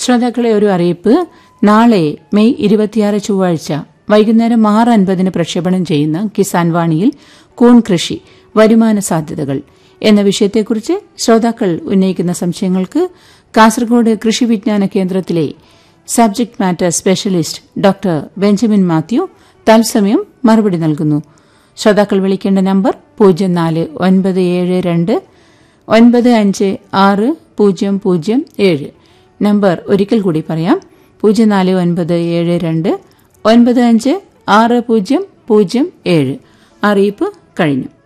ശ്രോതാക്കളെ ഒരു അറിയിപ്പ് നാളെ മെയ് ഇരുപത്തിയാറ് ചൊവ്വാഴ്ച വൈകുന്നേരം ആറ് അൻപതിന് പ്രക്ഷേപണം ചെയ്യുന്ന കിസാൻ വാണിയിൽ കൂൺ കൃഷി വരുമാന സാധ്യതകൾ എന്ന വിഷയത്തെക്കുറിച്ച് ശ്രോതാക്കൾ ഉന്നയിക്കുന്ന സംശയങ്ങൾക്ക് കാസർഗോഡ് കൃഷി വിജ്ഞാന കേന്ദ്രത്തിലെ subject matter specialist doctor Benjamin Mathew തത്സമയം മറുപടി നൽകുന്നു ശ്രോതാക്കൾ വിളിക്കേണ്ട നമ്പർ പൂജ്യം നാല് ഒൻപത് ഏഴ് രണ്ട് ഒൻപത് അഞ്ച് ആറ് പൂജ്യം പൂജ്യം ഏഴ് നമ്പർ ഒരിക്കൽ കൂടി പറയാം പൂജ്യം നാല് ഒൻപത് ഏഴ് രണ്ട് ഒൻപത് അഞ്ച് ആറ് പൂജ്യം പൂജ്യം ഏഴ് അറിയിപ്പ് കഴിഞ്ഞു